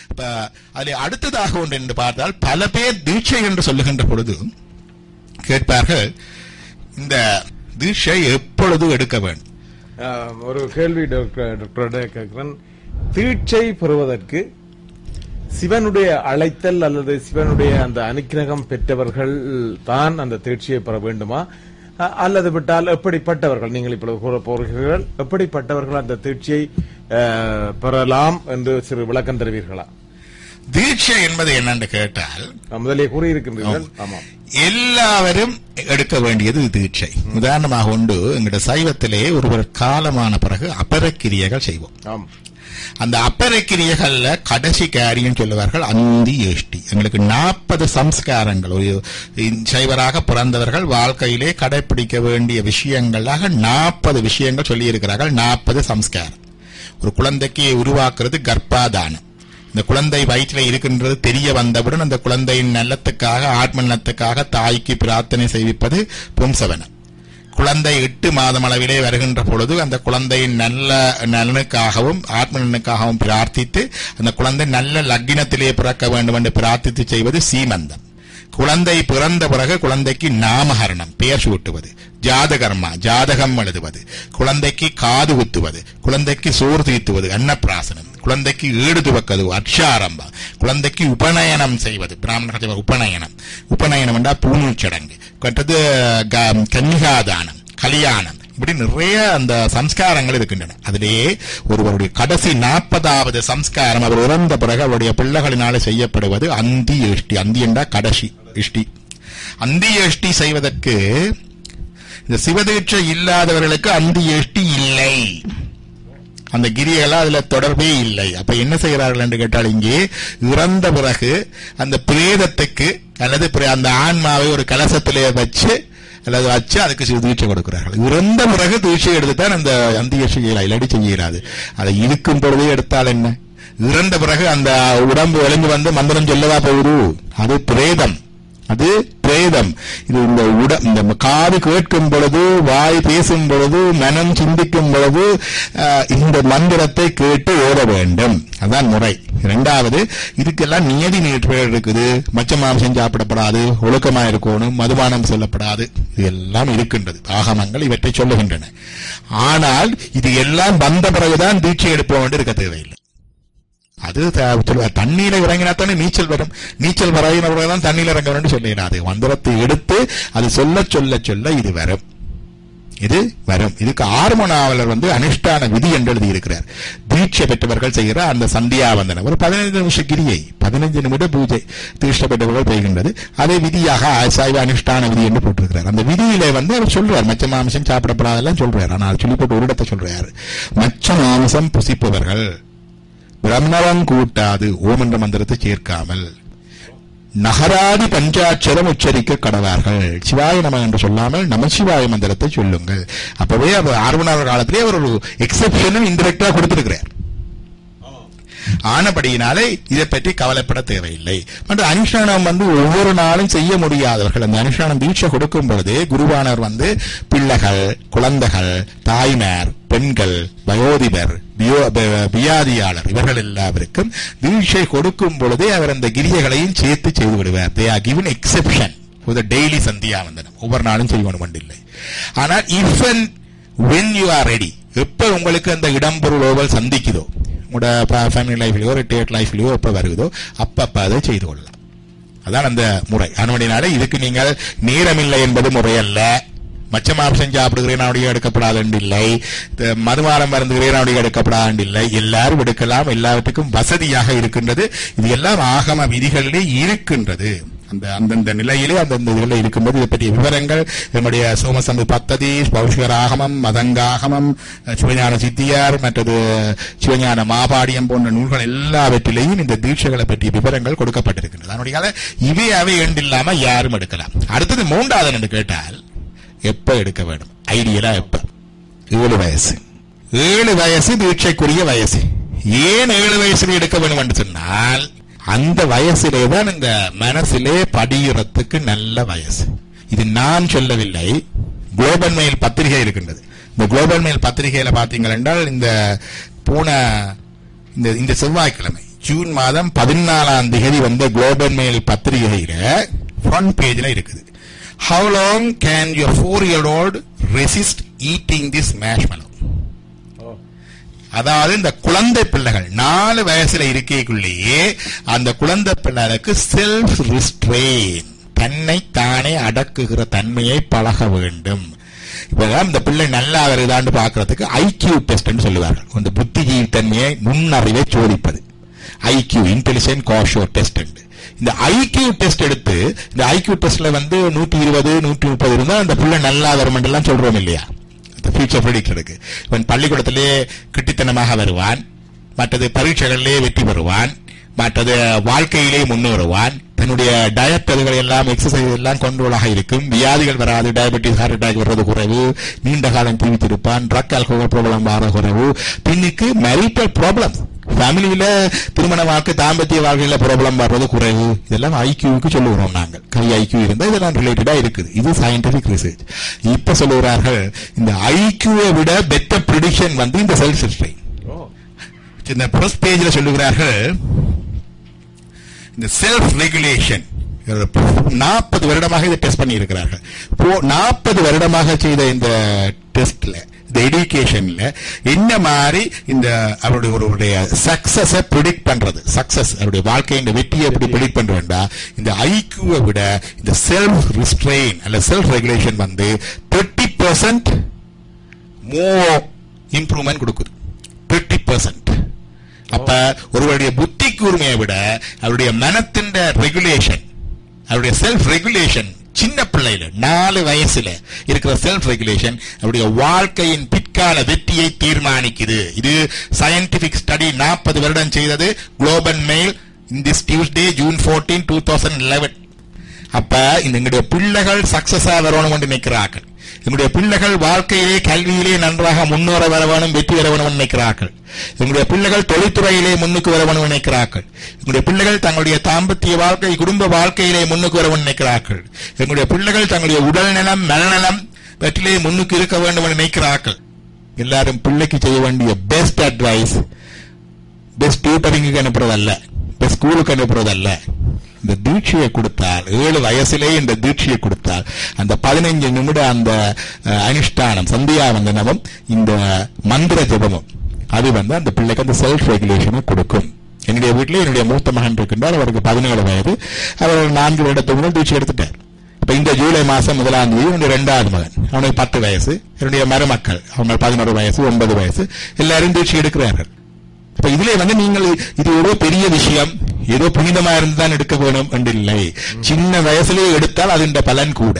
இப்ப அதில் அடுத்ததாக ஒன்று என்று பார்த்தால் பல பேர் தீட்சை என்று சொல்லுகின்ற பொழுது கேட்பார்கள் இந்த தீட்சை எப்பொழுது எடுக்க வேண்டும் ஆஹ், ஒரு கேள்வி டாக்டர் டாக்டரோட கேட்கிறேன் தீட்சை பெறுவதற்கு சிவனுடைய அழைத்தல் அல்லது சிவனுடைய அந்த அனுக்கிரகம் பெற்றவர்கள் தான் அந்த தீட்சையை பெற வேண்டுமா அ- அல்லது விட்டால் எப்படிப்பட்டவர்கள் நீங்கள் இப்பொழுது கூற போகிறீர்கள் எப்படிப்பட்டவர்கள் அந்த தீட்சையை ஆஹ், பெறலாம் என்று சிறு விளக்கம் தருவீர்களா தீட்சை என்பது என்னன்னு கேட்டால் முதலே கூறியிருக்கின்றீர்கள் ஆமாம் எல்லாவரும் எடுக்க வேண்டியது தீட்சை உதாரணமாக உண்டு எங்களுடைய சைவத்திலே ஒருவர் காலமான பிறகு அபரக்கிரியைகள் செய்வோம் ஆம் அந்த அப்பரக்கிரியைகள்ல கடைசி காரியம் சொல்லுவார்கள் அந்தி ஏஷ்டி எங்களுக்கு நாற்பது சம்ஸ்காரங்கள் ஒரு சைவராக பிறந்தவர்கள் வாழ்க்கையிலே கடைபிடிக்க வேண்டிய விஷயங்களாக நாற்பது விஷயங்கள் சொல்லி இருக்கிறார்கள் நாற்பது சம்ஸ்காரம் ஒரு குழந்தைக்கு உருவாக்குறது கர்ப்பாதானம் இந்த குழந்தை வயிற்றில் இருக்கின்றது தெரிய வந்தவுடன் அந்த குழந்தையின் நலத்துக்காக ஆத்ம நலத்துக்காக தாய்க்கு பிரார்த்தனை செய்விப்பது பும்சவனம் குழந்தை எட்டு மாதம் அளவிலே வருகின்ற பொழுது அந்த குழந்தையின் நல்ல நலனுக்காகவும் ஆத்ம நலனுக்காகவும் பிரார்த்தித்து அந்த குழந்தை நல்ல லக்கினத்திலே பிறக்க வேண்டும் என்று பிரார்த்தித்து செய்வது சீமந்தம் குழந்தை பிறந்த பிறகு குழந்தைக்கு நாமகரணம் பெயர் சூட்டுவது ஜாதகர்மா ஜாதகம் எழுதுவது குழந்தைக்கு காது குத்துவது குழந்தைக்கு சோறு தீர்த்துவது அன்னப்பிராசனம் குழந்தைக்கு ஈடு துவக்கது அக்ஷாரம்பம் குழந்தைக்கு உபநயனம் செய்வது பிராமணர்கள் செய்வது உபநயனம் உபநயனம் என்றால் பூணூல் சடங்கு மற்றது க- கன்னிகாதானம் கல்யாணம் இப்படி நிறைய அந்த சம்ஸ்காரங்கள் இருக்கின்றன அதிலேயே ஒருவருடைய கடைசி நாற்பதாவது சம்ஸ்காரம் அவர் இறந்த பிறகு அவருடைய பிள்ளைகளினாலே செய்யப்படுவது அந்தி இஷ்டி அந்தி என்றா கடைசி இஷ்டி அந்தி இஷ்டி செய்வதற்கு இந்த சிவதீட்சை இல்லாதவர்களுக்கு அந்தி இஷ்டி இல்லை அந்த கிரியெல்லாம் அதுல தொடர்பே இல்லை அப்ப என்ன செய்கிறார்கள் என்று கேட்டால் இங்கே இறந்த பிறகு அந்த பிரேதத்துக்கு அல்லது பிர- அந்த ஆன்மாவை ஒரு கலசத்திலே வச்சு அல்லது வச்சு அதுக்கு சிறு தீட்சை கொடுக்கிறார்கள் இறந்த பிறகு தீட்சை எடுத்துத்தான் அந்த அந்திய செய்யலாம் இல்லாடி செய்யலாது அதை இருக்கும் பொழுதே எடுத்தால் என்ன இறந்த பிறகு அந்த உடம்பு எழுந்து வந்து மந்திரம் சொல்லவா போகுது அது பிரேதம் அது பிரேதம் இது இந்த உட இந்த காது கேட்கும் பொழுது வாய் பேசும் பொழுது மனம் சிந்திக்கும் பொழுது அஹ், இந்த மந்திரத்தை கேட்டு ஓட வேண்டும் அதான் முறை இரண்டாவது இதுக்கெல்லாம் நியதி நீட்கள் இருக்குது மச்ச மாംസം சாப்பிடப்படாது ஒழுக்கமா இருக்கணும் மதுபானம் சொல்லப்படாது இது எல்லாம் இருக்கின்றது ஆகமங்கள் இவற்றை சொல்லுகின்றன ஆனால் இது எல்லாம் வந்த பிறகுதான் தீட்சை எடுப்போம் என்று இருக்க தேவையில்லை அது த- சொல்லுவா, தண்ணீர இறங்கினா தானே நீச்சல் வரும் நீச்சல் வரையினவர்கள் தான் தண்ணீர் இறங்க வேண்டும் சொல்லிடாது மந்திரத்தை எடுத்து அது சொல்ல சொல்ல சொல்ல இது வரும் இது வரும் இதுக்கு ஆர்மனாவலர் வந்து அனுஷ்டான விதி என்று எழுதியிருக்கிறார் தீட்சை பெற்றவர்கள் செய்கிற அந்த சந்தியாவந்தனம் ஒரு பதினைந்து நிமிஷ கிரியை பதினைந்து நிமிட பூஜை தீட்சை பெற்றவர்கள் பெய்கின்றது அதை விதியாக சைவ அனுஷ்டான விதி என்று போட்டிருக்கிறார் அந்த விதியிலே வந்து அவர் சொல்றார் மச்ச மாமிசம் சாப்பிடப்படாதெல்லாம் சொல்றார் ஆனால் சொல்லி போட்டு ஒரு இடத்தை சொல்றார் மச்ச மாமிசம் புசிப்பவர்கள் பிரம்மரம் கூட்டாது ஓம் என்ற மந்திரத்தை சேர்க்காமல் நகராதி பஞ்சாட்சரம் உச்சரிக்க கடவார்கள் சிவாய நம என்று சொல்லாமல் நம சிவாய மந்திரத்தை சொல்லுங்கள் அப்பவே அவர் ஆர்வனார் காலத்திலே அவர் ஒரு எக்ஸெப்ஷனும் இன்டெரக்டா கொடுத்திருக்கிறார் ஆனபடியினாலே இதை பற்றி கவலைப்பட தேவையில்லை மற்றும் அனுஷ்டானம் வந்து ஒவ்வொரு நாளும் செய்ய முடியாதவர்கள் அந்த அனுஷ்டானம் தீட்சை கொடுக்கும் பொழுது குருவானவர் வந்து பிள்ளைகள் குழந்தைகள் தாய்மார் பெண்கள் வயோதிபர் வியோ- ப- வியாதியாளர் இவர்கள் எல்லாருக்கும் தீட்சை கொடுக்கும் பொழுதே அவர் அந்த கிரியைகளையும் சேர்த்து செய்து விடுவார் தே ஆர் கிவன் எக்ஸெப்ஷன் ஒரு டெய்லி சந்தியாவந்தனம் ஒவ்வொரு நாளும் செய்யணும் இல்லை ஆனால் if and when you are ready எப்ப உங்களுக்கு அந்த இடம்பொருள் ஓவல் சந்திக்குதோ உங்களோட ஃபேமிலி லைஃப்லயோ ரிட்டையர்ட் லைஃப்லயோ எப்ப வருகுதோ அப்பப்ப அதை செய்து கொள்ளலாம் அதான் அந்த முறை அதனுடையனால இதுக்கு நீங்கள் நேரமில்லை என்பது முறையல்ல மச்ச மாംസം சாப்பிடுகிறேன் அவனுடைய எடுக்கப்படாது இல்லை த- மதுபானம் மருந்துகிறேன் அவனுடைய எடுக்கப்படாது இல்லை எல்லாரும் எடுக்கலாம் எல்லாவற்றுக்கும் வசதியாக இருக்கின்றது இது எல்லாம் ஆகம விதிகளிலே இருக்கின்றது அந்த அந்தந்த நிலையிலே அந்தந்த இதில் இருக்கும்போது இதை பற்றிய விவரங்கள் நம்முடைய சோமசம்பு பத்ததி பௌஷகராகமம் மதங்காகமம் சிவஞான சித்தியார் மற்றது சிவஞான மாபாடியம் போன்ற நூல்கள் எல்லாவற்றிலேயும் இந்த தீட்சைகளை பற்றிய விவரங்கள் கொடுக்கப்பட்டிருக்கின்றது அதனுடைய இவை அவை இல்லாம யாரும் எடுக்கலாம் அடுத்தது மூன்றாவது என்று கேட்டால் எப்ப எடுக்க வேண்டும் ஐடியலா எப்ப ஏழு வயசு ஏழு வயசு தீட்சைக்குரிய வயசு ஏன் ஏழு வயசுல எடுக்க வேண்டும் என்று சொன்னால் அந்த வயசிலே தான் இந்த மனசிலே படியுறத்துக்கு நல்ல வயசு இது நான் சொல்லவில்லை குளோபல் மெயில் பத்திரிகை இருக்கின்றது இந்த குளோபல் மெயில் பத்திரிகையில பாத்தீங்கள் என்றால் இந்த போன இந்த இந்த செவ்வாய்க்கிழமை ஜூன் மாதம் பதினாலாம் தேதி வந்த குளோபல் மெயில் பத்திரிகையில ஃப்ரண்ட் பேஜ்ல இருக்குது how long can your four year old resist eating this marshmallow அதாவது இந்த குழந்தை பிள்ளைகள் நாலு வயசுல இருக்கைக்குள்ளேயே அந்த குழந்தை பிள்ளைகளுக்கு செல்ஃப் ரிஸ்ட்ரெயின் தன்னை தானே அடக்குகிற தன்மையை பழக வேண்டும் இப்பதான் இந்த பிள்ளை நல்லா வருதான்னு பாக்குறதுக்கு ஐக்கியூ டெஸ்ட் சொல்லுவார்கள் இந்த புத்திஜீவி தன்மையை நுண்ணறிவை சோதிப்பது ஐக்கியூ இன்டெலிஜென்ட் காஷோ டெஸ்ட் இந்த ஐக்கியூ டெஸ்ட் எடுத்து இந்த ஐக்கியூ டெஸ்ட்ல வந்து நூத்தி இருபது நூற்றி முப்பது இருந்தா அந்த பிள்ளை நல்லா வருமென்று எல்லாம் சொல்றோம் இல்லையா ஃபியூச்சர் ப்ரெடிக்ட் இருக்கு இவன் பள்ளிக்கூடத்திலே கிட்டித்தனமாக வருவான் மற்றது பரீட்சைகளிலே வெற்றி பெறுவான் மற்றது வாழ்க்கையிலே முன்னேறுவான் தன்னுடைய டயட் அதுகள் எல்லாம் எக்ஸசைஸ் எல்லாம் கண்ட்ரோலாக இருக்கும் வியாதிகள் வராது டயபெட்டிஸ் ஹார்ட் அட்டாக் வர்றது குறைவு நீண்ட காலம் ஜீவித்திருப்பான் ட்ரக் ஆல்கோஹால் ப்ராப்ளம் வர குறைவு பின்னுக்கு மெரிட்டல் ப்ராப்ளம் ஃபேமிலியில திருமண வாழ்க்கை தாம்பத்திய வாழ்க்கையில ப்ராப்ளம் வர்றது குறைவு இதெல்லாம் ஐக்கியூக்கு சொல்லுகிறோம் நாங்கள் கை ஐக்கியூ இருந்தா இதெல்லாம் ரிலேட்டடா இருக்குது இது சயின்டிபிக் ரிசர்ச் இப்ப சொல்லுகிறார்கள் இந்த ஐக்கியூவை விட பெட்டர் ப்ரிடிக்ஷன் வந்து இந்த செல்ஃப் சிஸ்டை இந்த ஃபர்ஸ்ட் பேஜ்ல சொல்லுகிறார்கள் இந்த செல்ஃப் ரெகுலேஷன் நாற்பது வருடமாக இதை டெஸ்ட் பண்ணி இருக்கிறார்கள் நாற்பது வருடமாக செய்த இந்த டெஸ்ட்ல இந்த எடுகேஷன்ல என்ன மாதிரி இந்த அவருடைய ஒருவருடைய சக்சஸ ப்ரிடிக்ட் பண்றது சக்சஸ் அவருடைய வாழ்க்கையின் வெற்றியை எப்படி ப்ரிடிக்ட் பண்றா இந்த ஐக்யூவை விட இந்த செல்ஃப் ரிஸ்ட்ரெயின் அல்ல செல்ஃப் ரெகுலேஷன் வந்து தேர்ட்டி பர்சன்ட் மோர் இம்ப்ரூவ்மெண்ட் கொடுக்குது தேர்ட்டி பர்சன்ட் அப்ப ஒருவருடைய புத்தி கூர்மையை விட அவருடைய மனத்தின் ரெகுலேஷன் அவருடைய செல்ஃப் ரெகுலேஷன் சின்ன பிள்ளையில நாலு வயசுல இருக்கிற செல்ஃப் ரெகுலேஷன் அவருடைய வாழ்க்கையின் பிற்கால வெற்றியை தீர்மானிக்குது இது சயின்டிபிக் ஸ்டடி நாற்பது வருடம் செய்தது Global Mail in this Tuesday June fourteen two thousand eleven அப்ப இந்த எங்களுடைய பிள்ளைகள் சக்சஸா வரணும் என்று நினைக்கிறார்கள் எங்களுடைய பிள்ளைகள் வாழ்க்கையிலே கல்வியிலே நன்றாக முன்னேற வர வேணும் வெற்றி வர வேணும் நினைக்கிறார்கள் எங்களுடைய பிள்ளைகள் தொழில்துறையிலே முன்னுக்கு வர வேணும் நினைக்கிறார்கள் எங்களுடைய பிள்ளைகள் தங்களுடைய தாம்பத்திய வாழ்க்கை குடும்ப வாழ்க்கையிலே முன்னுக்கு வர வேணும் நினைக்கிறார்கள் எங்களுடைய பிள்ளைகள் தங்களுடைய உடல் நலம் மனநலம் வெற்றிலே முன்னுக்கு இருக்க வேண்டும் என்று நினைக்கிறார்கள் எல்லாரும் பிள்ளைக்கு செய்ய வேண்டிய பெஸ்ட் அட்வைஸ் பெஸ்ட் டியூட்டரிங்க்கு அனுப்புறதல்ல பெஸ்ட் ஸ்கூலுக்கு அனுப்புறதல்ல இந்த தீட்சையை கொடுத்தால் ஏழு வயசுலே இந்த தீட்சையை கொடுத்தால் அந்த பதினைஞ்சு நிமிட அந்த அனுஷ்டானம் சந்தியாவந்தனமும் இந்த மந்திர ஜபமும் அது வந்து அந்த பிள்ளைக்கு அந்த செல்ஃப் ரெகுலேஷனை கொடுக்கும் என்னுடைய வீட்டில் என்னுடைய மூத்த மகன் இருக்கின்றார் அவருக்கு பதினேழு வயது அவர் நான்கு வருடத்துக்கு முதல் தீட்சை எடுத்துட்டார் இப்ப இந்த ஜூலை மாசம் முதலாம் தேதி என்னுடைய இரண்டாவது மகன் அவனுக்கு பத்து வயசு என்னுடைய மருமக்கள் அவங்க பதினோரு வயசு ஒன்பது வயசு எல்லாரும் தீட்சை எடுக்கிறார்கள் இப்ப இதுல வந்து நீங்கள் இது ஒரு பெரிய விஷயம் ஏதோ புனிதமா இருந்துதான் எடுக்க வேணும் என்று இல்லை சின்ன வயசுலயே எடுத்தால் அதன் பலன் கூட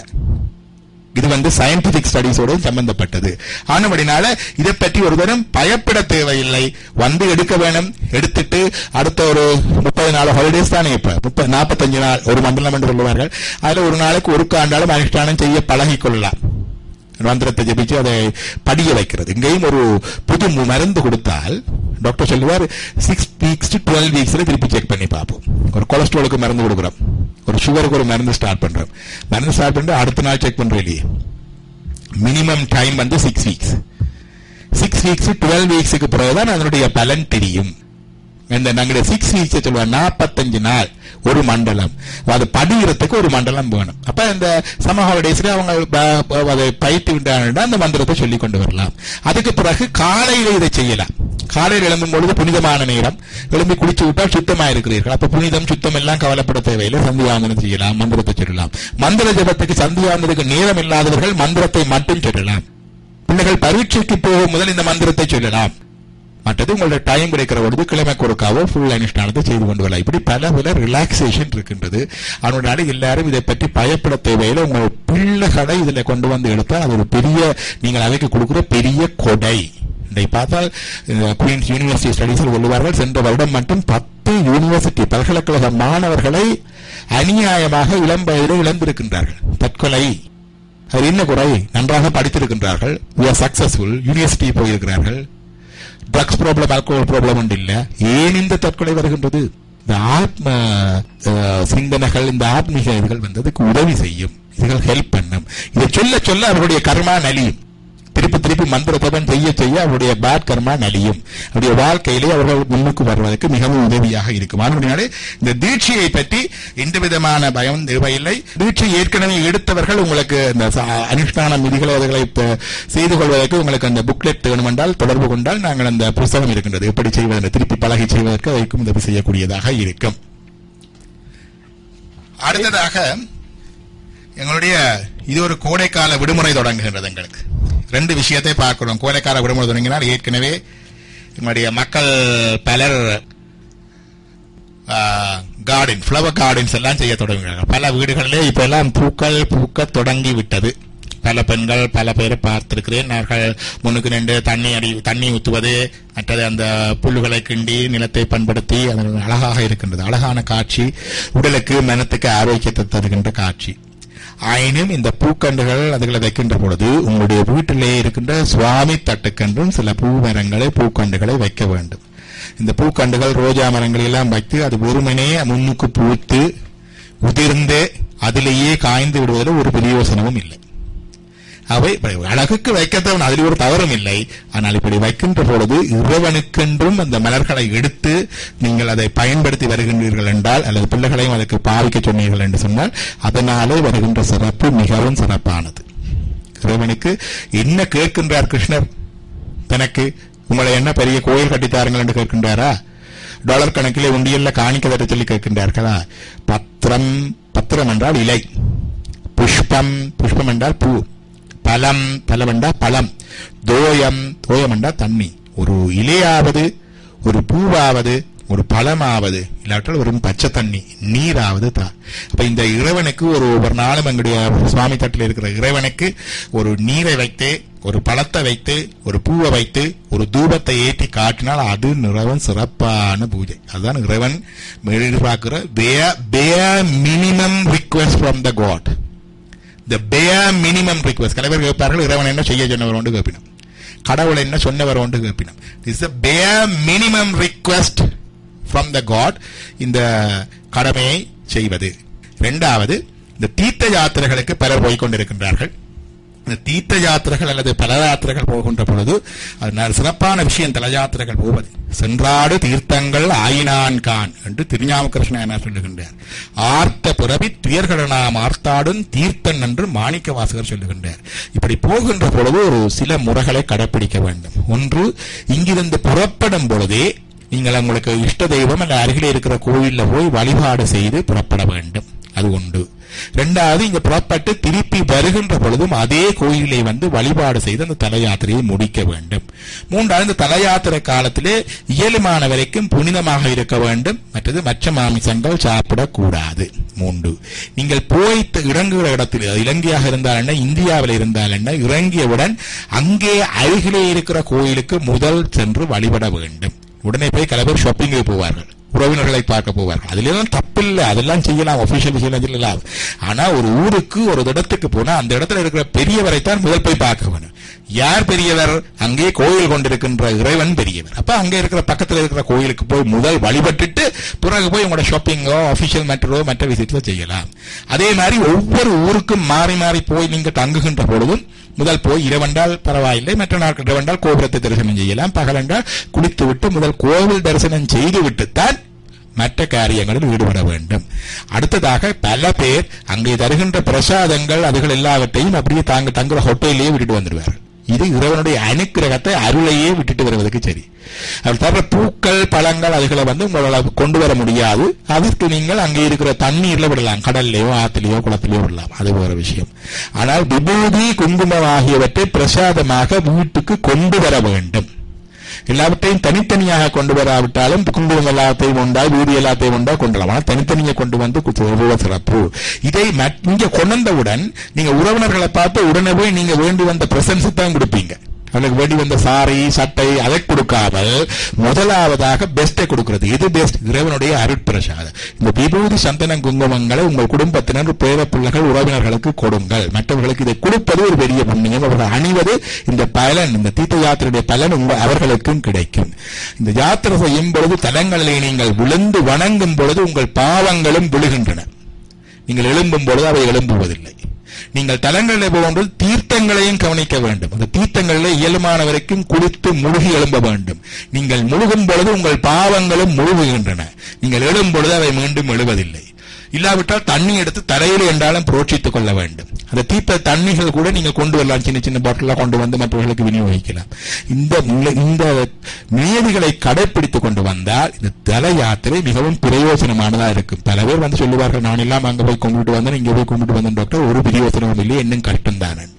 இது வந்து சயின்டிபிக் ஸ்டடிஸோட சம்பந்தப்பட்டது ஆனபடினால இதை பற்றி ஒரு தரம் பயப்பட தேவையில்லை வந்து எடுக்க வேணும் எடுத்துட்டு அடுத்த ஒரு முப்பது நாள் ஹாலிடேஸ் தானே இப்ப முப்பது நாற்பத்தஞ்சு நாள் ஒரு மண்டலம் என்று சொல்லுவார்கள் அதுல ஒரு நாளைக்கு ஒரு காண்டாலும் அனுஷ்டானம் செய்ய பழகிக் கொள்ளலாம் மந்திரத்தை ஜபிச்சு அதை படிய வைக்கிறது இங்கேயும் ஒரு புது மருந்து கொடுத்தால் டாக்டர் சொல்லுவார் சிக்ஸ் வீக்ஸ் டு டுவெல் வீக்ஸ்ல திருப்பி செக் பண்ணி பார்ப்போம் ஒரு கொலஸ்ட்ராலுக்கு மருந்து கொடுக்குறோம் ஒரு சுகருக்கு ஒரு மருந்து ஸ்டார்ட் பண்றோம் மருந்து ஸ்டார்ட் பண்ணிட்டு அடுத்த நாள் செக் பண்றோம் இல்லையே மினிமம் டைம் வந்து six weeks six weeks twelve வீக்ஸுக்கு பிறகுதான் அதனுடைய பலன் தெரியும் இந்த நாங்களுடைய சிக்ஸ் வீக்ஸ் சொல்லுவாங்க நாற்பத்தஞ்சு நாள் ஒரு மண்டலம் அது படிக்கிறதுக்கு ஒரு மண்டலம் வேணும் அப்ப இந்த சம ஹாலிடேஸ்ல அவங்க அதை பயிற்சி விட்டாங்கன்னா அந்த மந்திரத்தை சொல்லி கொண்டு வரலாம் அதுக்கு பிறகு காலையில இதை செய்யலாம் காலையில் எழும்பும் பொழுது புனிதமான நேரம் எழும்பி குளிச்சு விட்டால் சுத்தமா இருக்கிறீர்கள் அப்ப புனிதம் சுத்தம் எல்லாம் கவலைப்பட தேவையில்லை சந்தியாவந்தனம் செய்யலாம் மந்திரத்தை சொல்லலாம் மந்திர ஜபத்துக்கு சந்தியாவந்தனுக்கு நேரம் இல்லாதவர்கள் மந்திரத்தை மட்டும் சொல்லலாம் பிள்ளைகள் பரீட்சைக்கு போகும் முதல் இந்த மந்திரத்தை சொல்லலாம் மற்றது உங்களோட டைம் கிடைக்கிற பொழுது கிழமை கொடுக்காவோ ஃபுல் அனுஷ்டானத்தை செய்து கொண்டு வரலாம் இப்படி பல பல ரிலாக்ஸேஷன் இருக்கின்றது அதனால எல்லாரும் இதை பற்றி பயப்பட தேவையில்லை உங்கள் பிள்ளைகளை இதுல கொண்டு வந்து எடுத்தால் அது ஒரு பெரிய நீங்கள் அவைக்கு கொடுக்கிற பெரிய கொடை இதை பார்த்தால் குயின்ஸ் யூனிவர்சிட்டி ஸ்டடீஸில் சொல்லுவார்கள் சென்ற வருடம் மட்டும் பத்து யூனிவர்சிட்டி பல்கலைக்கழக மாணவர்களை அநியாயமாக இளம் வயதில் இழந்திருக்கின்றார்கள் தற்கொலை அது என்ன குறை நன்றாக படித்திருக்கின்றார்கள் சக்சஸ்ஃபுல் யூனிவர்சிட்டி போயிருக்கிறார்கள் ட்ரக்ஸ் ப்ராப்ளம் ஆல்கோஹால் ப்ராப்ளம் ஒன்று இல்ல ஏன் இந்த தற்கொலை வருகின்றது இந்த ஆத்ம சிந்தனைகள் இந்த ஆத்மீக இதுகள் வந்து அதுக்கு உதவி செய்யும் இதுகள் ஹெல்ப் பண்ணும் இதை சொல்ல சொல்ல அவருடைய கர்மா நலியும் திருப்பி திருப்பி மந்திர ஜபம் செய்ய செய்ய அவருடைய பேட் கர்மா நலியும் அவருடைய வாழ்க்கையிலே அவர்கள் முன்னுக்கு வருவதற்கு மிகவும் உதவியாக இருக்கும் அதனாலே இந்த தீட்சையை பற்றி எந்த விதமான பயம் தேவையில்லை தீட்சை ஏற்கனவே எடுத்தவர்கள் உங்களுக்கு இந்த ச- அனுஷ்டான விதிகளை அதுகளை ப- செய்து கொள்வதற்கு உங்களுக்கு அந்த புக்லெட் வேணுமென்றால் தொடர்பு கொண்டால் நாங்கள் அந்த புஸ்தகம் இருக்கின்றது எப்படி செய்வது திருப்பி பழகி செய்வதற்கு அதற்கும் உதவி செய்யக்கூடியதாக இருக்கும் அடுத்ததாக எங்களுடைய இது ஒரு கோடைக்கால விடுமுறை தொடங்குகின்றது எங்களுக்கு ரெண்டு விஷயத்தை பார்க்கிறோம் கோடைக்கால விடுமுறை தொடங்கினால் ஏற்கனவே எங்களுடைய மக்கள் பலர் கார்டன் ஃப்ளவர் கார்டன்ஸ் எல்லாம் செய்ய தொடங்குகிறார்கள் பல வீடுகளிலே இப்ப எல்லாம் பூக்கள் பூக்க தொடங்கி விட்டது பல பெண்கள் பல பேரை பார்த்திருக்கிறேன் அவர்கள் முன்னுக்கு நின்று தண்ணி அடி தண்ணி ஊற்றுவது மற்றது அந்த புல்லுகளை கிண்டி நிலத்தை பண்படுத்தி அது அழகாக இருக்கின்றது அழகான காட்சி உடலுக்கு மனத்துக்கு ஆரோக்கியத்தை தருகின்ற காட்சி ஆயினும் இந்த பூக்கண்டுகள் அதுகளை வைக்கின்ற பொழுது உங்களுடைய வீட்டிலே இருக்கின்ற சுவாமி தட்டுக்கன்றும் சில பூ மரங்களை பூக்கண்டுகளை வைக்க வேண்டும் இந்த பூக்கண்டுகள் ரோஜா மரங்கள் எல்லாம் வைத்து அது ஒருமனே முன்னுக்கு பூத்து உதிர்ந்து அதிலேயே காய்ந்து விடுவதில் ஒரு பிரயோசனமும் இல்லை அவை இப்படி அழகுக்கு வைக்கத்தவன் அதில் ஒரு தவறும் இல்லை ஆனால் இப்படி வைக்கின்ற பொழுது இறைவனுக்கென்றும் அந்த மலர்களை எடுத்து நீங்கள் அதை பயன்படுத்தி வருகின்றீர்கள் என்றால் அல்லது பிள்ளைகளையும் அதற்கு பாவிக்க சொன்னீர்கள் என்று சொன்னால் அதனாலே வருகின்ற சிறப்பு மிகவும் சிறப்பானது இறைவனுக்கு என்ன கேட்கின்றார் கிருஷ்ணர் தனக்கு உங்களை என்ன பெரிய கோயில் கட்டித்தாருங்கள் என்று கேட்கின்றாரா டாலர் கணக்கிலே உண்டியல்ல காணிக்க தர சொல்லி கேட்கின்றார்களா பத்திரம் பத்திரம் என்றால் இலை புஷ்பம் புஷ்பம் என்றால் பூ பலம் பலம் என்றால் பழம் தோயம் தோயம் என்றால் தண்ணி ஒரு இலையாவது ஒரு பூவாவது ஒரு பழமாவது இல்லாட்டால் ஒரு பச்சை தண்ணி நீராவது தான் அப்ப இந்த இறைவனுக்கு ஒரு ஒவ்வொரு நாளும் எங்களுடைய சுவாமி தட்டில் இருக்கிற இறைவனுக்கு ஒரு நீரை வைத்து ஒரு பழத்தை வைத்து ஒரு பூவை வைத்து ஒரு தூபத்தை ஏற்றி காட்டினால் அது இறைவன் சிறப்பான பூஜை அதுதான் இறைவன் எதிர்பார்க்கிற minimum request from the god the bare minimum request சில பேர் கேட்பார்கள் இறைவன் என்ன செய்ய சொன்னவர் ஒன்று கேட்பினோம் கடவுள் என்ன சொன்னவர் ஒன்று கேட்பினோம் is bare minimum request from the god இந்த கடமையை செய்வது இரண்டாவது இந்த தீர்த்த யாத்திரைகளுக்கு பலர் போய்க் கொண்டிருக்கின்றார்கள் இந்த தீர்த்த யாத்திரைகள் அல்லது பல யாத்திரைகள் போகின்ற பொழுது அது ந- சிறப்பான விஷயம் தல யாத்திரைகள் போவது சென்றாடு தீர்த்தங்கள் ஆயினான் கான் என்று திருஞாமகிருஷ்ணன் என்ன சொல்லுகின்றார் ஆர்த்த பிறவி துயர்களாம் ஆர்த்தாடும் தீர்த்தன் என்று மாணிக்க வாசகர் சொல்லுகின்றார் இப்படி போகின்ற பொழுது ஒரு சில முறைகளை கடைப்பிடிக்க வேண்டும் ஒன்று இங்கிருந்து புறப்படும் பொழுதே நீங்கள் உங்களுக்கு இஷ்ட தெய்வம் அல்ல அருகிலே இருக்கிற கோயில்ல போய் வழிபாடு செய்து புறப்பட வேண்டும் அது உண்டு இரண்டாவது இங்க புறப்பட்டு திருப்பி வருகின்ற பொழுதும் அதே கோயிலை வந்து வழிபாடு செய்து அந்த தல யாத்திரையை முடிக்க வேண்டும் மூன்றாவது இந்த தல யாத்திரை காலத்திலே இயலுமான வரைக்கும் புனிதமாக இருக்க வேண்டும் மற்றது மற்ற மாமிசங்கள் சாப்பிடக்கூடாது மூன்று நீங்கள் போய் த- இறங்குகிற இடத்தில் அது இலங்கையாக இருந்தால் என்ன இந்தியாவில் இருந்தால் என்ன இறங்கியவுடன் அங்கே அருகிலே இருக்கிற கோயிலுக்கு முதல் சென்று வழிபட வேண்டும் உடனே போய் சில பேர் ஷாப்பிங்கு போவார்கள் உறவினர்களை பார்க்க போவார்கள் அதுல தப்பில்லை அதெல்லாம் செய்யலாம் ஒபிஷியல் விஷயம் செய்யலாம் ஆனா ஒரு ஊருக்கு ஒரு இடத்துக்கு போனா அந்த இடத்துல இருக்கிற பெரியவரை தான் முதல் போய் பார்க்க வேணும் யார் பெரியவர் அங்கே கோயில் கொண்டிருக்கின்ற இறைவன் பெரியவர் அப்ப அங்க இருக்கிற பக்கத்துல இருக்கிற கோயிலுக்கு போய் முதல் வழிபட்டுட்டு பிறகு போய் உங்களோட ஷாப்பிங்கோ அபிஷியல் மேட்டரோ மற்ற விஷயத்துல செய்யலாம் அதே மாதிரி ஒவ்வொரு ஊருக்கும் மாறி மாறி போய் நீங்க தங்குகின்ற பொழுதும் முதல் போய் இரவென்றால் பரவாயில்லை மற்ற நாட்கள் இரவென்றால் கோபுரத்தை தரிசனம் செய்யலாம் பகலென்றால் குளித்து விட்டு முதல் கோவில் தரிசனம் செய்து விட்டுத்தான் மற்ற காரியங்களில் ஈடுபட வேண்டும் அடுத்ததாக பல பேர் அங்கே தருகின்ற பிரசாதங்கள் அதுகள் எல்லாவற்றையும் அப்படியே தாங்க தங்குற ஹோட்டலிலேயே விட்டுட்டு வந்துடுவார்கள் இது இறைவனுடைய அனுக்கிரகத்தை அருளையே விட்டுட்டு வருவதற்கு சரி அது தவிர பூக்கள் பழங்கள் அதுகளை வந்து உங்களால் கொண்டு வர முடியாது அதற்கு நீங்கள் அங்கே இருக்கிற தண்ணீர்ல விடலாம் கடல்லையோ ஆத்திலேயோ குளத்திலேயோ விடலாம் அது வேற விஷயம் ஆனால் விபூதி குங்குமம் ஆகியவற்றை பிரசாதமாக வீட்டுக்கு கொண்டு வர வேண்டும் எல்லாவற்றையும் தனித்தனியாக கொண்டு வராவிட்டாலும் குங்குமம் எல்லாத்தையும் உண்டா வீதி எல்லாத்தையும் உண்டா கொண்டு வரலாம் ஆனால் தனித்தனியாக கொண்டு வந்து கு- ரொம்ப சிறப்பு இதை மட்- இங்க கொண்டு வந்தவுடன் நீங்க உறவினர்களை பார்த்து உடனே போய் நீங்க வேண்டி வந்த பிரசன்ஸ் தான் கொடுப்பீங்க அவனுக்கு வேண்டி வந்த சாரி சட்டை அதை கொடுக்காமல் முதலாவதாக பெஸ்ட்டை கொடுக்கிறது இது பெஸ்ட் இறைவனுடைய அருட்பிரசாதம் இந்த விபூதி சந்தனம் குங்குமங்களை உங்கள் குடும்பத்தினர் பேர பிள்ளைகள் உறவினர்களுக்கு கொடுங்கள் மற்றவர்களுக்கு இதை கொடுப்பது ஒரு பெரிய புண்ணியம் அவர்கள் அணிவது இந்த பலன் இந்த தீர்த்த யாத்திரையுடைய பலன் உங்க அவர்களுக்கும் கிடைக்கும் இந்த யாத்திரை செய்யும் பொழுது தலங்களிலே நீங்கள் விழுந்து வணங்கும் பொழுது உங்கள் பாவங்களும் விழுகின்றன நீங்கள் எழும்பும் பொழுது அவை எழும்புவதில்லை நீங்கள் தலங்களில் போகும்போது தீர்த்தங்களையும் கவனிக்க வேண்டும் அந்த தீர்த்தங்களில் இயலுமான வரைக்கும் குளித்து முழுகி எழும்ப வேண்டும் நீங்கள் முழுகும் பொழுது உங்கள் பாவங்களும் முழுகுகின்றன நீங்கள் எழும் பொழுது அவை மீண்டும் எழுவதில்லை இல்லாவிட்டால் தண்ணி எடுத்து தலையில் என்றாலும் புரோட்சித்துக் கொள்ள வேண்டும் அந்த தீர்த்த தண்ணிகள் கூட நீங்க கொண்டு வரலாம் சின்ன சின்ன பாட்டிலாம் கொண்டு வந்து மற்றவர்களுக்கு விநியோகிக்கலாம் இந்த நிலை- இந்த நியதிகளை கடைபிடித்துக் கொண்டு வந்தால் இந்த தல யாத்திரை மிகவும் பிரயோஜனமானதா இருக்கும் பல பேர் வந்து சொல்லுவார்கள் நான் எல்லாம் அங்க போய் கும்பிட்டு வந்தேன் இங்க போய் கும்பிட்டு வந்தேன் டாக்டர் ஒரு பிரயோஜனமும் இல்லை இன்னும் கஷ்டம்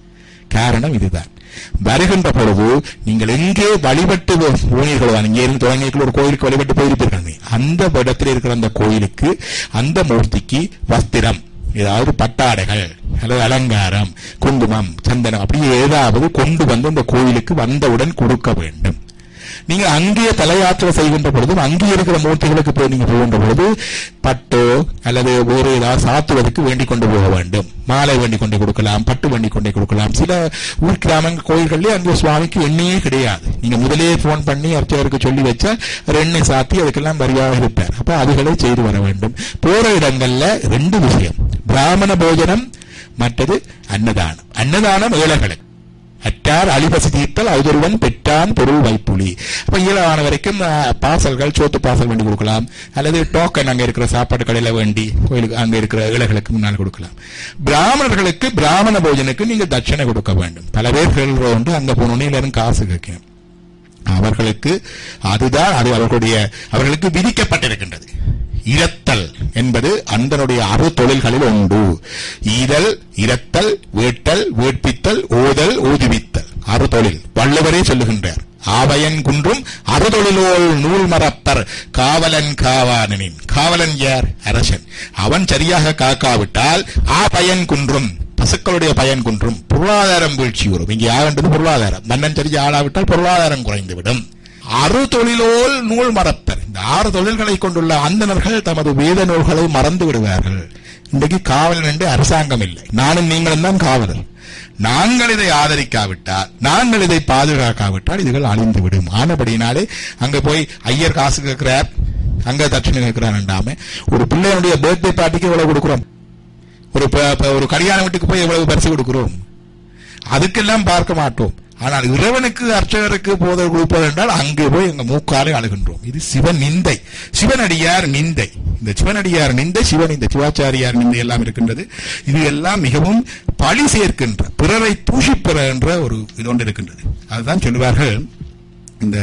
காரணம் இதுதான் வருகின்ற பொழுது நீங்கள் எங்கே வழிபட்டு போனீர்களோ இங்கே இருந்து தொடங்கிய ஒரு கோயிலுக்கு வழிபட்டு போயிருப்பீர்கள் அந்த இடத்தில் இருக்கிற அந்த கோயிலுக்கு அந்த மூர்த்திக்கு வஸ்திரம் ஏதாவது பட்டாடைகள் அல்லது அலங்காரம் குங்குமம் சந்தனம் அப்படி ஏதாவது கொண்டு வந்து அந்த கோயிலுக்கு வந்தவுடன் கொடுக்க வேண்டும் நீங்க அங்கே தலையாத்திரை செய்கின்ற பொழுதும் அங்கே இருக்கிற மூர்த்திகளுக்கு போய் நீங்க போகின்ற பொழுது பட்டோ அல்லது வேறு ஏதாவது சாத்துவதற்கு வேண்டி கொண்டு போக வேண்டும் மாலை வேண்டி கொண்டு கொடுக்கலாம் பட்டு வேண்டி கொண்டு கொடுக்கலாம் சில ஊர் கிராமங்கள் கோயில்கள்லயே அங்கே சுவாமிக்கு எண்ணெயே கிடையாது நீங்க முதலே போன் பண்ணி அர்ச்சகருக்கு சொல்லி வச்சா ஒரு எண்ணெய் சாத்தி அதுக்கெல்லாம் வரியாக இருப்பார் அப்ப அதுகளை செய்து வர வேண்டும் போற இடங்கள்ல ரெண்டு விஷயம் பிராமண போஜனம் மற்றது அன்னதானம் அன்னதானம் ஏழைகளுக்கு அற்றார் அழிபசி தீர்த்தல் அவதொருவன் பெற்றான் பொருள் வைப்புலி அப்ப இயலான வரைக்கும் அஹ், பாசல்கள் சோத்து பாசல் வேண்டி கொடுக்கலாம் அல்லது டோக்கன் அங்க இருக்கிற சாப்பாடு கடையில வேண்டி கோயிலுக்கு அங்க இருக்கிற இலைகளுக்கு முன்னால் கொடுக்கலாம் பிராமணர்களுக்கு பிராமண போஜனுக்கு நீங்க தட்சணை கொடுக்க வேண்டும் பல பேர் சொல்ற உண்டு அங்க போனோடனே எல்லாரும் காசு கேட்கணும் அவர்களுக்கு அதுதான் அது அவர்களுடைய அவர்களுக்கு விதிக்கப்பட்டிருக்கின்றது இரத்தல் என்பது அந்தனுடைய அறு தொழில்களில் உண்டு ஈதல் இரத்தல் வேட்டல் வேட்பித்தல் ஓதல் ஊதுவித்தல் அறு தொழில் வள்ளுவரே சொல்லுகின்றார் ஆவயன் குன்றும் அறுதொழிலோல் நூல் மறப்பர் காவலன் காவானனின் காவலன் யார் அரசன் அவன் சரியாக காக்காவிட்டால் ஆ பயன் குன்றும் பசுக்களுடைய பயன் குன்றும் பொருளாதாரம் வீழ்ச்சி வரும் இங்கே ஆகின்றது பொருளாதாரம் மன்னன் சரியா ஆளாவிட்டால் பொருளாதாரம் குறைந்துவிடும் அறு தொழிலோல் நூல் மறப்பர் இந்த ஆறு தொழில்களை கொண்டுள்ள அந்தணர்கள் தமது வேத நூல்களை மறந்து விடுவார்கள் இன்றைக்கு காவலன் என்று அரசாங்கம் இல்லை நானும் நீங்களும் தான் காவலர் நாங்கள் இதை ஆதரிக்காவிட்டால் நாங்கள் இதை பாதுகாக்காவிட்டால் இதுகள் அழிந்து விடும் ஆனபடினாலே அங்க போய் ஐயர் காசு கேட்கிறார் அங்க தட்சணை கேட்கிறார் ஒரு பிள்ளையனுடைய பர்த்டே பார்ட்டிக்கு எவ்வளவு கொடுக்கிறோம் ஒரு ப- ப- ஒரு கல்யாண வீட்டுக்கு போய் எவ்வளவு பரிசு கொடுக்கிறோம் அதுக்கெல்லாம் பார்க்க மாட்டோம் ஆனால் இறைவனுக்கு அர்ச்சகருக்கு போதல் கொடுப்பது என்றால் அங்கே போய் எங்க மூக்காலே அழுகின்றோம் இது சிவன் நிந்தை சிவனடியார் நிந்தை இந்த சிவனடியார் நிந்தை சிவன் இந்த சிவாச்சாரியார் நிந்தை எல்லாம் இருக்கின்றது இது எல்லாம் மிகவும் பழி சேர்க்கின்ற பிறரை தூஷிப்பிற என்ற ஒரு இது ஒன்று இருக்கின்றது அதுதான் சொல்லுவார்கள் இந்த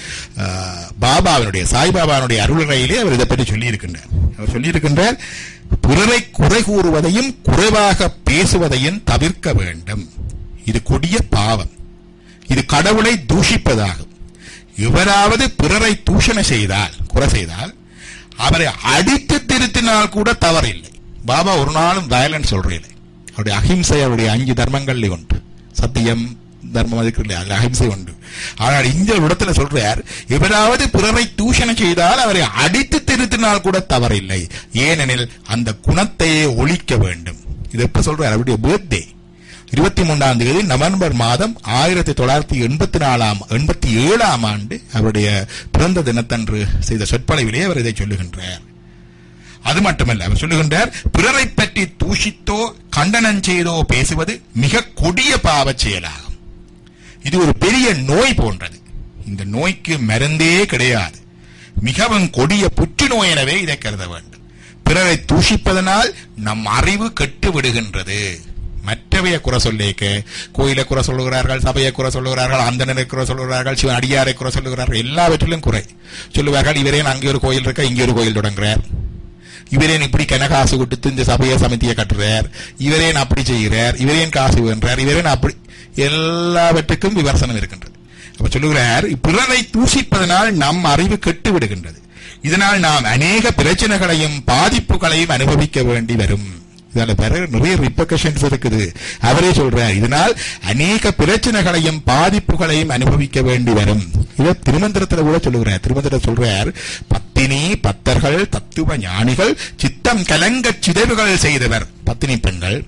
அஹ், பாபாவினுடைய சாய்பாபாவினுடைய அருளுரையிலே அவர் இதை பற்றி சொல்லி இருக்கின்றார் அவர் சொல்லி இருக்கின்றார் பிறரை குறை கூறுவதையும் குறைவாக பேசுவதையும் தவிர்க்க வேண்டும் இது கொடிய பாவம் இது கடவுளை தூஷிப்பதாகும் எவராவது பிறரை தூஷணை செய்தால் குறை செய்தால் அவரை அடித்து திருத்தினால் கூட தவறில்லை பாபா ஒரு நாளும் வயலன்ஸ் சொல்றதில்லை அவருடைய அஹிம்சை அவருடைய அஞ்சு தர்மங்கள்ல ஒன்று சத்தியம் தர்மம் அதுக்கு இல்லை அதுல அஹிம்சை உண்டு ஆனால் இந்த ஒரு இடத்துல சொல்றார் எவராவது பிறரை தூஷணை செய்தால் அவரை அடித்து திருத்தினால் கூட தவறில்லை ஏனெனில் அந்த குணத்தையே ஒழிக்க வேண்டும் இது எப்ப சொல்றார் அவருடைய பர்த்டே இருபத்தி மூன்றாம் தேதி நவம்பர் மாதம் ஆயிரத்தி தொள்ளாயிரத்தி எண்பத்தி நாலாம் எண்பத்தி ஏழாம் ஆண்டு அவருடைய பிறந்த தினத்தன்று செய்த சொற்பொழிவிலே அவர் இதை சொல்லுகின்றார் அது மட்டுமல்ல அவர் சொல்லுகின்றார் பிறரை பற்றி தூஷித்தோ கண்டனம் செய்தோ பேசுவது மிக கொடிய பாவச் செயலாகும் இது ஒரு பெரிய நோய் போன்றது இந்த நோய்க்கு மருந்தே கிடையாது மிகவும் கொடிய புற்றுநோய் எனவே இதை கருத வேண்டும் பிறரை தூஷிப்பதனால் நம் அறிவு கெட்டு விடுகின்றது மற்றவைய குறை சொல்லிக்க கோயிலை குறை சொல்லுகிறார்கள் சபையை குறை சொல்லுகிறார்கள் அந்தனரை குறை சொல்லுகிறார்கள் சிவன் அடியாரை குறை சொல்லுகிறார்கள் எல்லாவற்றிலும் குறை சொல்லுவார்கள் இவரேன் அங்கே ஒரு கோயில் இருக்க இங்கே ஒரு கோயில் தொடங்குறார் இவரேன் இப்படி கனகாசு கொடுத்து இந்த சபையை சமிதியை கட்டுறார் இவரேன் அப்படி செய்கிறார் இவரேன் காசு வேண்டார் இவரேன் அப்படி எல்லாவற்றுக்கும் விமர்சனம் இருக்கின்றது அப்ப சொல்லுகிறார் பிறரை தூஷிப்பதனால் நம் அறிவு கெட்டு விடுகின்றது இதனால் நாம் அநேக பிரச்சனைகளையும் பாதிப்புகளையும் அனுபவிக்க வேண்டி வரும் இதால பிற நிறைய ரிப்பகஷன்ஸ் இருக்குது அவரே சொல்றார் இதனால் அநேக பிரச்சனைகளையும் பாதிப்புகளையும் அனுபவிக்க வேண்டி வரும் இதை திருமந்திரத்துல கூட சொல்லுகிறார் திருமந்திரம் சொல்றார் பத்தினி பத்தர்கள் தத்துவ ஞானிகள் சித்தம் கலங்கச் சிதைவுகள் செய்தவர் பத்தினி பெண்கள்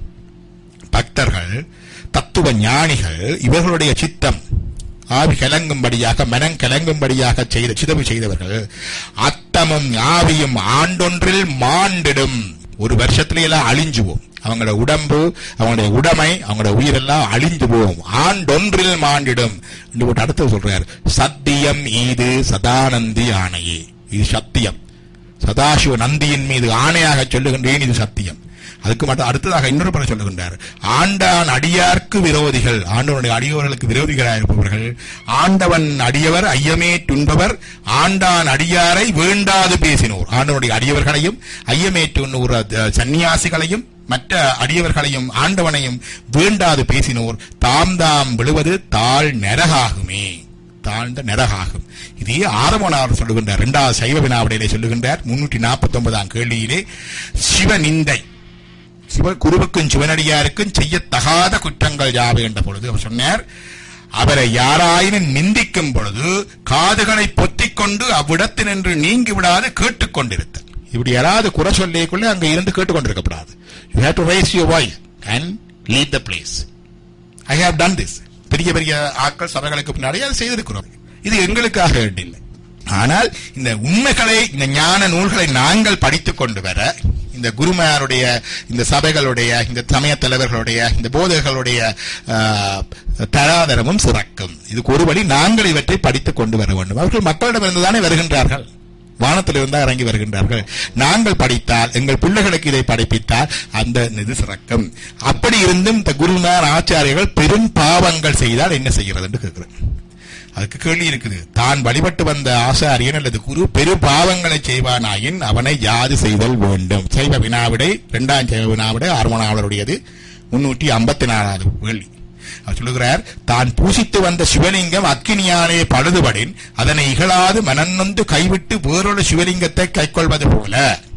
பக்தர்கள் தத்துவ ஞானிகள் இவர்களுடைய சித்தம் ஆவி கலங்கும்படியாக மனம் கலங்கும்படியாக செய்த சிதவு செய்தவர்கள் அத்தமும் ஆவியும் ஆண்டொன்றில் மாண்டிடும் ஒரு வருஷத்துல எல்லாம் அழிஞ்சுவோம் அவங்களோட உடம்பு அவங்களுடைய உடைமை அவங்களோட உயிரெல்லாம் அழிந்து போகும் ஆண்டொன்றில் மாண்டிடும் என்று போட்டு அடுத்து சொல்றார் சத்தியம் ஈது சதானந்தி ஆணையே இது சத்தியம் சதாசிவ நந்தியின் மீது ஆணையாக சொல்லுகின்றேன் இது சத்தியம் அதுக்கு மட்டும் அடுத்ததாக இன்னொரு படம் சொல்லுகின்றார் ஆண்டான் அடியார்க்கு விரோதிகள் ஆண்டவனுடைய அடியவர்களுக்கு விரோதிகளாக இருப்பவர்கள் ஆண்டவன் அடியவர் ஐயமே துன்பவர் ஆண்டான் அடியாரை வேண்டாது பேசினோர் ஆண்டவனுடைய அடியவர்களையும் ஐயமே துண்ணூர் சன்னியாசிகளையும் மற்ற அடியவர்களையும் ஆண்டவனையும் வேண்டாது பேசினோர் தாம் தாம் விழுவது தாழ் நரகாகுமே தாழ்ந்த நரகாகும் இதையே ஆரம்பனார் சொல்லுகின்றார் இரண்டாவது சைவ வினாவிடையிலே சொல்லுகின்றார் முன்னூற்றி நாற்பத்தி ஒன்பதாம் கேள்வியிலே சிவநிந்தை சிவ குருவுக்கும் சிவனடியாருக்கும் செய்யத்தகாத குற்றங்கள் யாவை என்ற பொழுது அவர் சொன்னார் அவரை யாராயினும் நிந்திக்கும் பொழுது காதுகளை பொத்திக் கொண்டு அவ்விடத்தினின்று நீங்கி விடாது கேட்டுக்கொண்டிருத்தல் இப்படி யாராவது குறை சொல்லிக்குள்ளே அங்க இருந்து கேட்டுக்கொண்டிருக்கப்படாது you have to raise your voice and lead the place I have done this பெரிய பெரிய ஆட்கள் சபைகளுக்கு பின்னாடி அதை செய்திருக்கிறோம் இது எங்களுக்காக வேண்டியில்லை ஆனால் இந்த உண்மைகளை இந்த ஞான நூல்களை நாங்கள் படித்துக் கொண்டு வர இந்த குருமாருடைய இந்த சபைகளுடைய இந்த சமய தலைவர்களுடைய இந்த போதகர்களுடைய ஆஹ், தராதரமும் சிறக்கும் இதுக்கு ஒரு வழி நாங்கள் இவற்றை படித்துக் கொண்டு வர வேண்டும் அவர்கள் மக்களிடமிருந்து தானே வருகின்றார்கள் வானத்திலிருந்து இறங்கி வருகின்றார்கள் நாங்கள் படித்தால் எங்கள் பிள்ளைகளுக்கு இதை படிப்பித்தால் அந்த இது சிறக்கும் அப்படி இருந்தும் இந்த குருநார் ஆச்சாரியர்கள் பெரும் பாவங்கள் செய்தால் என்ன செய்கிறது என்று கேட்கிறேன் அதுக்கு கேள்வி இருக்குது தான் வழிபட்டு வந்த ஆசாரியன் அல்லது குரு பெரு பாவங்களை செய்வானாயின் அவனை யாது செய்தல் வேண்டும் சைவ வினாவிடை இரண்டாம் சைவ வினாவிடை ஆர்மனாவலருடையது முன்னூற்றி ஐம்பத்தி நாலாவது கேள்வி அவர் சொல்லுகிறார் தான் பூசித்து வந்த சிவலிங்கம் அக்கினியாலே பழுதுபடின் அதனை இகழாது மனநொந்து கைவிட்டு வேறொரு சிவலிங்கத்தை கைக்கொள்வது போல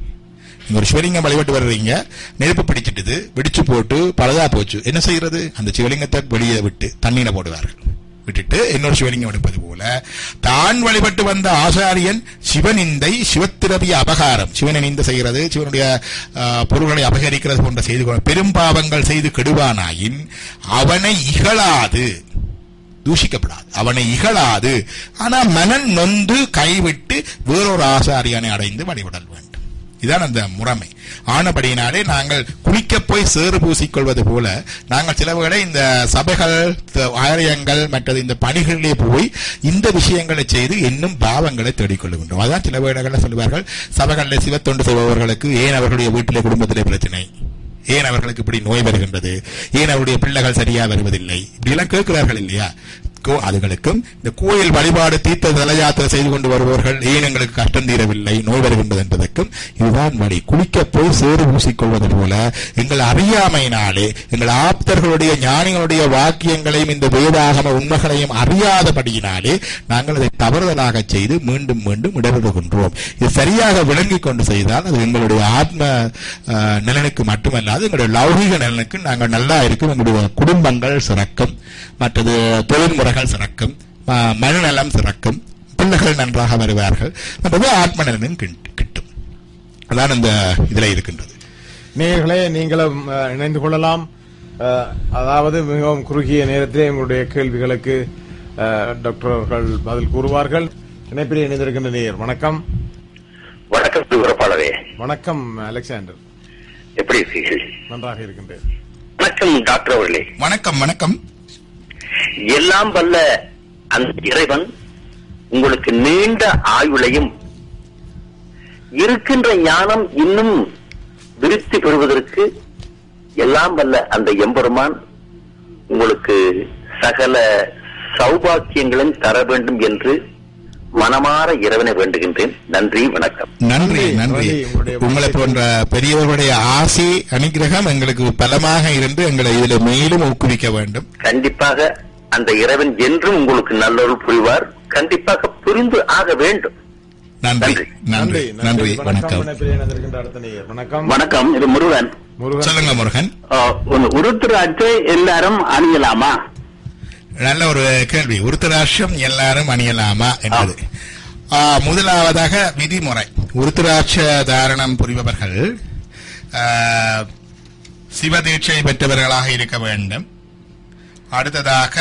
நீங்க ஒரு சிவலிங்கம் வழிபட்டு வர்றீங்க நெருப்பு பிடிச்சிட்டுது வெடிச்சு போட்டு பழுதா போச்சு என்ன செய்யறது அந்த சிவலிங்கத்தை வெளியே விட்டு தண்ணீரை போடுவார்கள் விட்டுட்டு இன்னொரு சிவலிங்கம் எடுப்பது போல தான் வழிபட்டு வந்த ஆசாரியன் சிவனிந்தை சிவத்திரவிய அபகாரம் சிவனை நிந்த செய்கிறது சிவனுடைய ஆ, பொருள்களை அபகரிக்கிறது போன்ற செய்து கொ- பெரும் பாவங்கள் செய்து கெடுவானாயின் அவனை இகழாது தூஷிக்கப்படாது அவனை இகழாது ஆனா மனன் நொந்து கைவிட்டு வேறொரு ஆசாரியனை அடைந்து வழிபடல் வேண்டும் இதான் அந்த முறைமை ஆனபடியினாலே நாங்கள் குளிக்க போய் சேறு பூசிக்கொள்வது போல நாங்கள் சிலவுகளை இந்த சபைகள் த- ஆலயங்கள் மற்றது இந்த பணிகளிலே போய் இந்த விஷயங்களை செய்து இன்னும் பாவங்களை தேடிக்கொள்ளுகின்றோம் அதான் சில வேளைகளில் சொல்லுவார்கள் சபைகளில் சிவத்தொண்டு செய்பவர்களுக்கு ஏன் அவர்களுடைய வீட்டிலே குடும்பத்திலே பிரச்சனை ஏன் அவர்களுக்கு இப்படி நோய் வருகின்றது ஏன் அவருடைய பிள்ளைகள் சரியா வருவதில்லை இப்படி எல்லாம் கேட்கிறார்கள் இல்லையா கோ- அதுகளுக்கும் இந்த கோயில் வழிபாடு தீர்த்த தலயாத்திரை செய்து கொண்டு வருபவர்கள் ஏன் எங்களுக்கு கஷ்டம் தீரவில்லை நோய் வருகின்றது என்பதற்கும் இதுதான் வழி குளிக்க போய் சேறு பூசிக்கொள்வது போல எங்கள் அறியாமையினாலே எங்கள் ஆப்தர்களுடைய ஞானிகளுடைய வாக்கியங்களையும் இந்த வேதாகம உண்மைகளையும் அறியாதபடியினாலே நாங்கள் அதை தவறுதலாக செய்து மீண்டும் மீண்டும் இடர்படுகின்றோம் இது சரியாக விளங்கிக் கொண்டு செய்தால் அது எங்களுடைய ஆத்ம அஹ், நலனுக்கு மட்டுமல்லாது எங்களுடைய லௌகிக நலனுக்கு நாங்கள் நல்லா இருக்கும் எங்களுடைய குடும்பங்கள் சிறக்கும் மற்றது தொழில்முறைகள் சிறக்கும் ம- மனநலம் சிறக்கும் பிள்ளைகள் நன்றாக வருவார்கள் மற்றது ஆத்ம நலனும் கிட்- கிட்டும் அதான் இந்த இதுல இருக்கின்றது நேயர்களே நீங்களும் அஹ், இணைந்து கொள்ளலாம் அஹ், அதாவது மிகவும் குறுகிய நேரத்திலே உங்களுடைய கேள்விகளுக்கு அஹ், டாக்டர் அவர்கள் பதில் கூறுவார்கள் இணைப்பிலே இணைந்திருக்கின்ற நேயர் வணக்கம் வணக்கம் விவரப்பாளரே வணக்கம் அலெக்சாண்டர் எப்படி இருக்கீர்கள் நன்றாக இருக்கின்றேன் வணக்கம் டாக்டர் அவர்களே வணக்கம் வணக்கம் எல்லாம் வல்ல அந்த இறைவன் உங்களுக்கு நீண்ட ஆயுளையும் இருக்கின்ற ஞானம் இன்னும் விருத்தி பெறுவதற்கு எல்லாம் வல்ல அந்த எம்பெருமான் உங்களுக்கு சகல சௌபாக்கியங்களும் தர வேண்டும் என்று மனமாற இறைவனை வேண்டுகின்றேன் நன்றி வணக்கம் நன்றி நன்றி, நன்றி நன்றி. உங்களுடைய உங்களை போன்ற பெரியவர்களுடைய ஆசி அனுகிரகம் எங்களுக்கு பலமாக இருந்து எங்களை இதில் மேலும் ஊக்குவிக்க வேண்டும் கண்டிப்பாக அந்த இறைவன் என்றும் உங்களுக்கு நல்லொருள் புரிவார் கண்டிப்பாக புரிந்து ஆக வேண்டும் நன்றி நன்றி நன்றி வணக்கம் இணைப்பிலே இணைந்திருக்கின்ற அடுத்த நேயர் வணக்கம் வணக்கம் இது முருகன் முருகன் சொல்லுங்க முருகன் உருத்துராட்சை எல்லாரும் அணியலாமா நல்ல ஒரு கேள்வி உருத்தராட்சம் எல்லாரும் அணியலாமா என்பது ஆ, முதலாவதாக விதிமுறை உருத்தராட்ச தாரணம் புரிபவர்கள் ஆ, சிவதீட்சை பெற்றவர்களாக இருக்க வேண்டும் அடுத்ததாக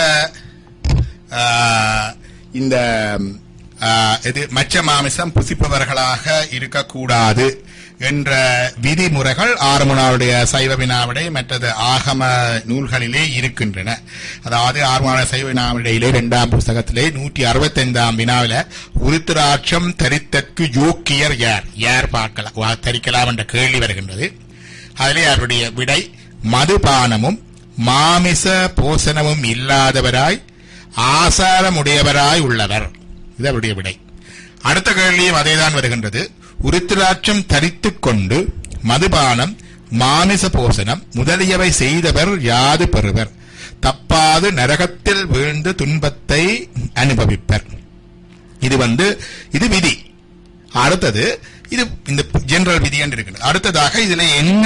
ஆ, இந்த ஆ, இது மச்ச மாமிசம் புசிப்பவர்களாக இருக்கக்கூடாது என்ற விதிமுறைகள் ஆறுமனாவுடைய சைவ வினாவிடை மற்றது ஆகம நூல்களிலே இருக்கின்றன அதாவது ஆறுமன சைவ வினாவிடையிலே இரண்டாம் புஸ்தகத்திலே நூற்றி அறுபத்தைந்தாம் வினாவில உருத்திராட்சம் தரித்தற்கு யோக்கியர் யார் யார் பார்க்கலாம் வா- தரிக்கலாம் என்ற கேள்வி வருகின்றது அதிலே அவருடைய விடை மதுபானமும் மாமிச போசனமும் இல்லாதவராய் ஆசாரமுடையவராய் உள்ளவர் இது அவருடைய விடை அடுத்த கேள்வியும் அதேதான் வருகின்றது உருத்திராட்சம் தரித்துக் கொண்டு மதுபானம் மாமிச போசனம் முதலியவை செய்தவர் யாது பெறுவர் தப்பாது நரகத்தில் வீழ்ந்து துன்பத்தை அனுபவிப்பர் இது வந்து இது விதி அடுத்தது இது இந்த ஜெனரல் விதி என்று இருக்கிறது அடுத்ததாக இதுல என்ன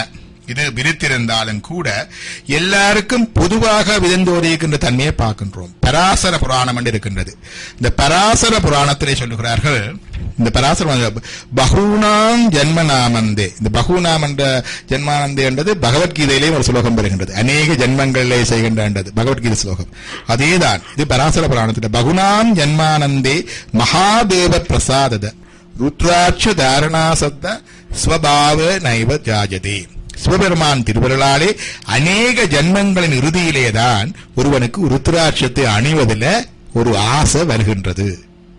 இது விரித்திருந்தாலும் கூட எல்லாருக்கும் பொதுவாக விதந்தோதிக்கின்ற தன்மையை பார்க்கின்றோம் பராசர புராணம் என்று இருக்கின்றது இந்த பராசர புராணத்திலே சொல்லுகிறார்கள் இந்த பராசர பகுனாம் ஜென்மநாமந்தே இந்த பகுனாம் என்ற ஜென்மானந்தே என்றது பகவத்கீதையிலே ஒரு ஸ்லோகம் வருகின்றது அநேக ஜென்மங்களிலே செய்கின்றது பகவத்கீதை ஸ்லோகம் அதேதான் இது பராசர புராணத்தில் பகுனாம் ஜென்மானந்தே மகாதேவ பிரசாதத ருத்ராட்ச தாரணாசத்த ஸ்வபாவ நைவ ஜாஜதே சிவபெருமான் திருவருளாலே அநேக ஜன்மங்களின் இறுதியிலேதான் ஒருவனுக்கு ருத்ராட்சத்தை அணிவதில் ஒரு ஆசை வருகின்றது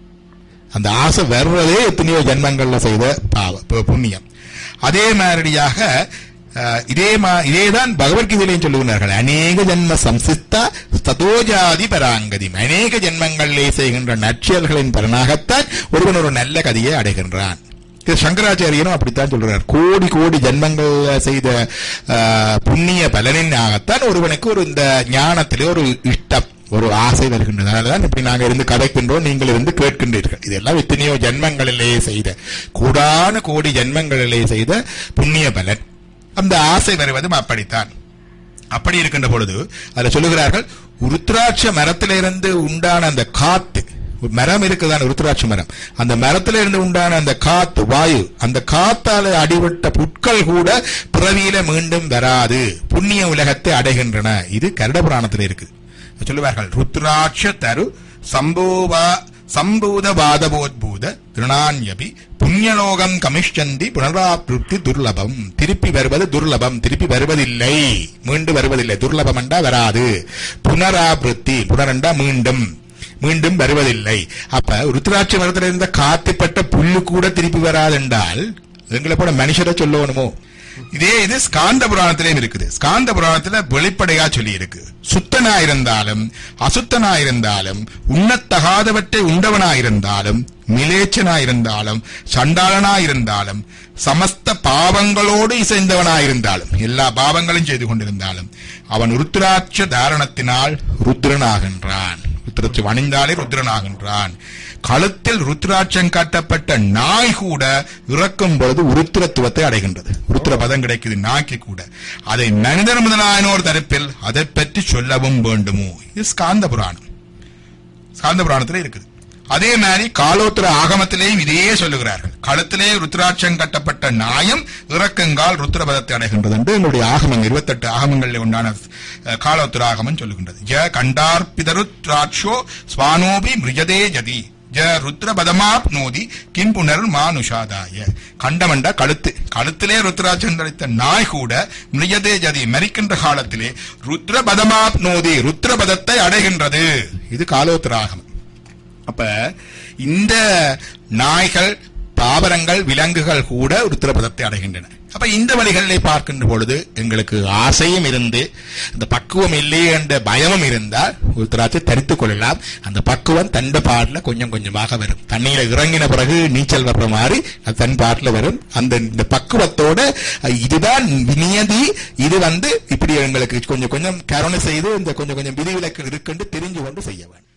அந்த ஆசை வர்றதே எத்தனையோ ஜென்மங்கள்ல செய்த பாவ பு- புண்ணியம் அதே மாதிரியாக அஹ், இதே மா இதேதான் பகவத்கீதையிலையும் சொல்லுகிறார்கள் அநேக ஜென்ம சம்சித்தா ததோஜாதி பராங்கதி அநேக ஜென்மங்களிலே செய்கின்ற நற்செயல்களின் பலனாகத்தான் ஒருவன் ஒரு நல்ல கதியை அடைகின்றான் இது சங்கராச்சாரியனும் அப்படித்தான் சொல்றார் கோடி கோடி ஜென்மங்கள் செய்த அஹ், புண்ணிய பலனினாகத்தான் ஒருவனுக்கு ஒரு இந்த ஞானத்திலே ஒரு இஷ்டம் ஒரு ஆசை வருகின்றது அதனாலதான் இப்படி நாங்க இருந்து கதைக்கின்றோம் நீங்கள் இருந்து கேட்கின்றீர்கள் இதெல்லாம் எத்தனையோ ஜென்மங்களிலே செய்த கூடான கோடி ஜென்மங்களிலே செய்த புண்ணிய பலன் அந்த ஆசை வருவதும் அப்படித்தான் அப்படி இருக்கின்ற பொழுது அதுல சொல்லுகிறார்கள் உருத்ராட்ச மரத்திலிருந்து உண்டான அந்த காத்து ஒரு மரம் இருக்குதான் உருத்ராட்ச மரம் அந்த மரத்தில இருந்து உண்டான அந்த காத்து வாயு அந்த காத்தால அடிபட்ட புட்கள் கூட பிறவியில மீண்டும் வராது புண்ணிய உலகத்தை அடைகின்றன இது கருட புராணத்தில் இருக்கு சொல்லுவார்கள் ருத்ராட்ச தரு சம்போவா சம்பூத வாதபோத்பூத திருணான்யபி புண்ணியலோகம் கமிஷ்சந்தி புனராபிருப்தி துர்லபம் திருப்பி வருவது துர்லபம் திருப்பி வருவதில்லை மீண்டும் வருவதில்லை துர்லபம் என்றா வராது புனராபிருத்தி புனரண்டா மீண்டும் மீண்டும் வருவதில்லை அப்ப ருத்ராட்ச மரத்தில் இருந்த காத்துப்பட்ட புல்லு கூட திருப்பி வராதென்றால் எங்களை போல மனுஷரை சொல்லணுமோ இதே இது ஸ்காந்த புராணத்திலேயும் இருக்குது ஸ்காந்த புராணத்துல வெளிப்படையா சொல்லி இருக்கு சுத்தனா இருந்தாலும் அசுத்தனா இருந்தாலும் உண்ணத்தகாதவற்றை உண்டவனா இருந்தாலும் மிலேச்சனா இருந்தாலும் சண்டாளனா இருந்தாலும் சமஸ்த பாவங்களோடு இசைந்தவனா இருந்தாலும் எல்லா பாவங்களையும் செய்து கொண்டிருந்தாலும் அவன் ருத்ராட்ச தாரணத்தினால் ருத்ரனாகின்றான் ருத்ரத்தை வணிந்தாலே ருத்ரனாகின்றான் கழுத்தில் ருத்ராட்சம் காட்டப்பட்ட நாய் கூட இறக்கும் பொழுது உருத்திரத்துவத்தை அடைகின்றது உருத்திர பதம் கிடைக்குது நாய்க்கு கூட அதை மனிதர் முதலாயினோர் தரப்பில் அதை பற்றி சொல்லவும் வேண்டுமோ இது ஸ்காந்த புராணம் ஸ்காந்த புராணத்துல இருக்குது அதே மாதிரி காலோத்திர ஆகமத்திலேயும் இதையே சொல்லுகிறார்கள் கழுத்திலே ருத்ராட்சம் கட்டப்பட்ட நாயம் இறக்கங்கால் ருத்ரபதத்தை அடைகின்றது என்று எங்களுடைய ஆகமம் இருபத்தெட்டு ஆகமங்களில் உண்டான அஹ், காலோத்திர ஆகமம் சொல்லுகின்றது ஜ கண்டார்பிதருத்ராட்சோ ஸ்வானோபி மிருஜதே ஜதி ஜ ருத்ரபதமாப்னோதி கிம் புனர் மானுஷாதாய கண்டமண்ட கழுத்து கழுத்திலே ருத்ராட்சம் தரித்த நாய் கூட மிருஜதே ஜதி மரிக்கின்ற காலத்திலே ருத்ரபதமாப்னோதி ருத்ரபதத்தை அடைகின்றது இது காலோத்திர ஆகமம் அப்ப இந்த நாய்கள் தாவரங்கள் விலங்குகள் கூட உருத்திரபதத்தை அடைகின்றன அப்ப இந்த வழிகளிலே பார்க்கின்ற பொழுது எங்களுக்கு ஆசையும் இருந்து இந்த பக்குவம் இல்லையே என்ற பயமும் இருந்தால் உருத்திராட்சை தரித்துக் கொள்ளலாம் அந்த பக்குவம் தண்ட பாட்டில் கொஞ்சம் கொஞ்சமாக வரும் தண்ணீர இறங்கின பிறகு நீச்சல் வர்ற மாதிரி அது தன் பாட்டில் வரும் அந்த இந்த பக்குவத்தோட அஹ், இதுதான் நியதி இது வந்து இப்படி எங்களுக்கு கொஞ்சம் கொஞ்சம் கருணை செய்து இந்த கொஞ்சம் கொஞ்சம் விதிவிலக்கு இருக்குன்னு தெரிஞ்சு கொண்டு செய்ய வேண்டும்